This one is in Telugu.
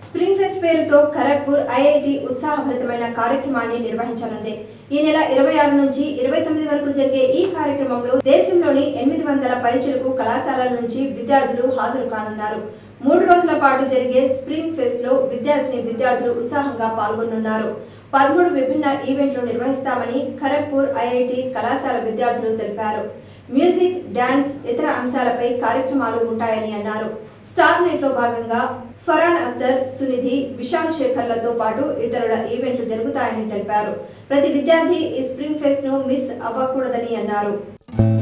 స్ప్రింగ్ ఫెస్ట్ పేరుతో ఖరగ్పూర్ ఐఐటి ఉత్సాహభరితమైన కార్యక్రమాన్ని నిర్వహించనుంది ఈ నెల ఇరవై ఆరు నుంచి ఇరవై తొమ్మిది వరకు జరిగే ఈ కార్యక్రమంలో దేశంలోని ఎనిమిది వందల పైచులకు కళాశాలల నుంచి విద్యార్థులు హాజరు కానున్నారు మూడు రోజుల పాటు జరిగే స్ప్రింగ్ ఫెస్ట్ లో విద్యార్థిని విద్యార్థులు ఉత్సాహంగా పాల్గొనున్నారు పదమూడు విభిన్న ఈవెంట్లు నిర్వహిస్తామని ఖరగ్పూర్ ఐఐటి కళాశాల విద్యార్థులు తెలిపారు మ్యూజిక్ డాన్స్ ఇతర అంశాలపై కార్యక్రమాలు ఉంటాయని అన్నారు స్టార్ నైట్ లో భాగంగా ఫరాన్ అఖ్తర్ సునిధి విశాల్ శేఖర్లతో పాటు ఇతరుల ఈవెంట్లు జరుగుతాయని తెలిపారు ప్రతి విద్యార్థి ఈ స్ప్రింగ్ ఫెస్ట్ ను మిస్ అవ్వకూడదని అన్నారు